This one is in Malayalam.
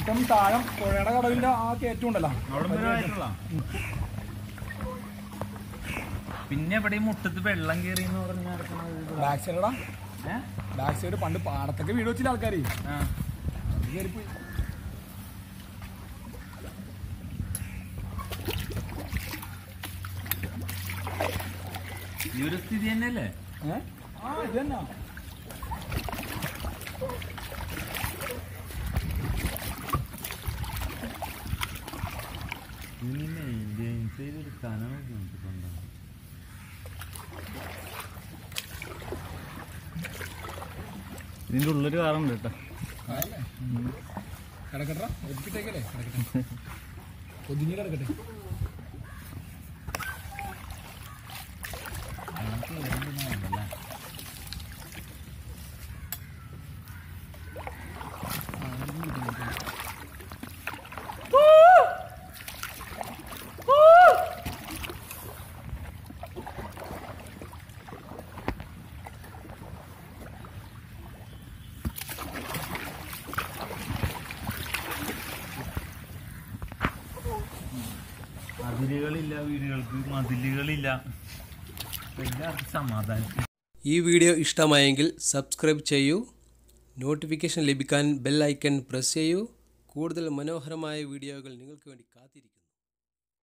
ഇപ്പം താഴം പുഴയുടെ കടവിന്റെ ആ കയറ്റം ഉണ്ടല്ലോ അവിടെ വരെ ആയിട്ടുള്ള പിന്നെ ഇവിടെ ഈ മുട്ടത്ത് വെള്ളം കയറി എന്ന് പറഞ്ഞ നടക്കുന്നത് ബാക്ക് സൈഡടാ ഏ? ബാക്ക് സൈഡ് പണ്ട് പാടത്തൊക്കെ വീട് വെച്ചില്ല ആൾക്കാർ ആ. കയറിപ്പോയി ഈ ഒരു സ്ഥിതി തന്നെയല്ലേ ഏ? ആ ഇത് തന്നെ ഇതിന്റെ ഉള്ളൊരു കാറുണ്ട് കേട്ടോ അതല്ലേ കിടക്കട്ടെ ഒതുക്കിട്ടേക്കല്ലേ കിടക്കട്ടെ ഒതുങ്ങി കിടക്കട്ടെ അതിരുകളില്ല വീടുകൾക്ക് മതിലുകളില്ല എല്ലാവർക്കും സമാധാനം ഈ വീഡിയോ ഇഷ്ടമായെങ്കിൽ സബ്സ്ക്രൈബ് ചെയ്യൂ നോട്ടിഫിക്കേഷൻ ലഭിക്കാൻ ബെൽ ഐക്കൺ പ്രസ് ചെയ്യൂ കൂടുതൽ മനോഹരമായ വീഡിയോകൾ നിങ്ങൾക്ക് വേണ്ടി കാത്തിരിക്കുന്നു